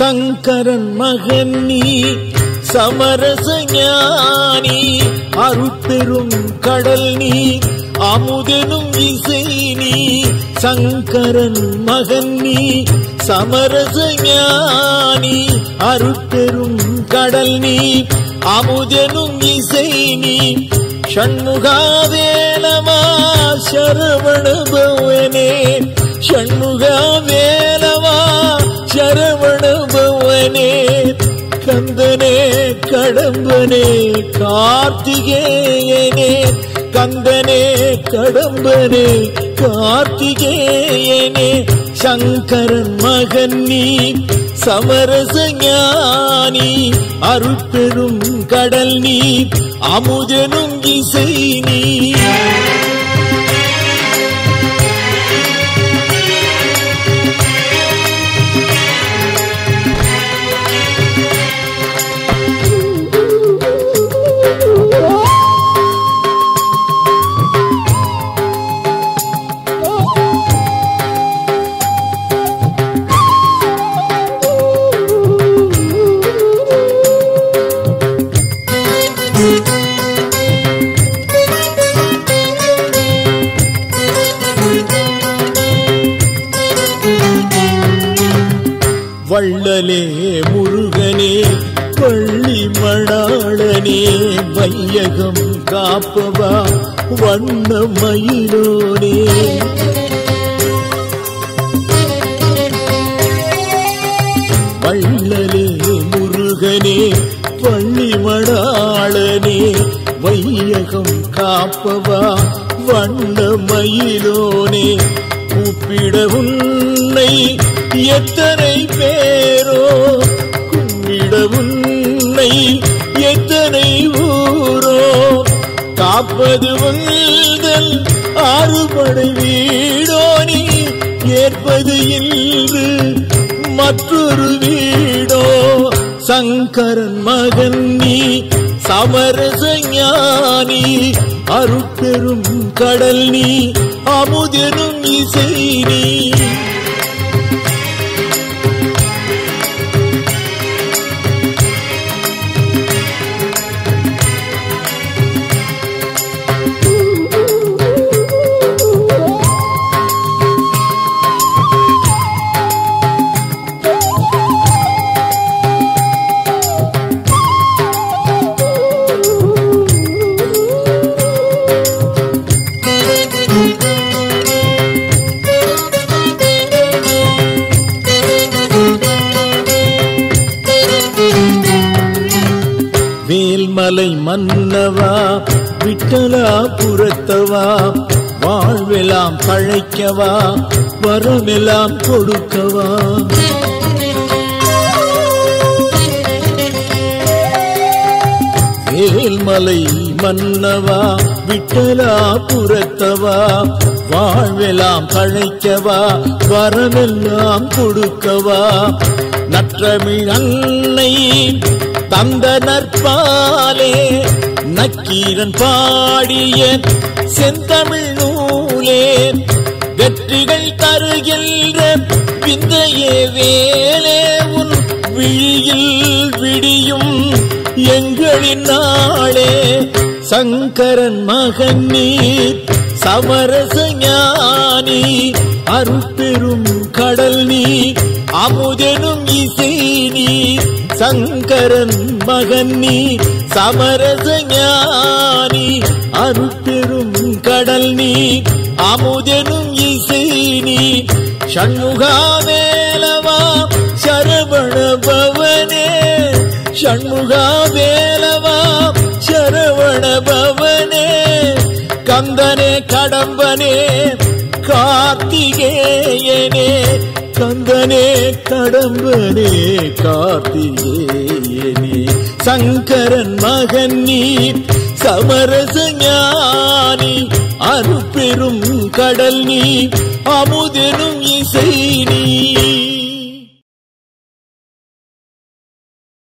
சங்கரன் மகன் நீ சமரச ஞானி அருட்பெரும் கடல் நீ அமுதனும் இசை நீ சங்கரன் மகன் நீ சமரச ஞானி அருட்பெரும் கடல் நீ அமுதனும் இசை நீ ஷண்முகாவேலமா சரவணபவனே ஷண்முகாவேலவா சரவணபவனே கந்தனே கடம்பனே கார்த்திகேயனே கந்தனே கடம்பனே கார்த்திகேயனே சங்கரன் மகன் நீ சமரச ஞானி அருட்பெரும் கடல் நீ அமுதனும் இசை நீ வள்ளலே முருகனே பள்ளி மணாளனே வையகம் காப்பவா வண்ண மயிலோனே வள்ளலே முருகனே பள்ளி மணாளனே வையகம் காப்பவா வண்ண மயிலோனே கூப்பிட உன்னை எத்தனை பேரோ கும்பிட உன்னை எத்தனை ஊரோ காப்பது உந்தல் ஆறுபடை வீடோ நீ ஏற்பது இன்று மற்றொரு வீடோ சங்கரன் மகன் நீ சமரச ஞானி அருட்பெரும் கடல் நீ அமுதனும் இசை நீ வேல்மலை மன்னவா விட்டலா புறத்தவா வாழ்வெல்லாம் பழைக்கவா வரமெல்லாம் கொடுக்கவா வேல்மலை மன்னவா விட்டலா புறத்தவா வாழ்வெல்லாம் பழைக்கவா வரமெல்லாம் கொடுக்கவா நற்றமிழ் அன்னை தந்த நற்பாலே நக்கீரன் பாடிய செந்தமிழ் நூலே வெற்றிகள் தருகின்ற விந்தையே வேலே உன் விழியில் விடியும் எங்களின் நாளே சங்கரன் மகன் நீர் சமரச ஞானி அருட்பெரும் கடல் நீர் அமுதனும் இசை நீர் சங்கரன் மகன் நீ சமரச ஞானி அருட்பெரும் கடல் நீ அமுதனும் இசை நீ ஷண்முகாவேலவா சரவண பவனே ஷண்முகாவேலவா சரவண பவனே கந்தனே கடம்பனே கார்த்திகேயனே கந்தனே கடம்பனே கார்த்திகேயனே சங்கரன் மகன் நீ சமரச ஞானி அருப்பெரும் கடல் நீ அமுதனும் இசை நீ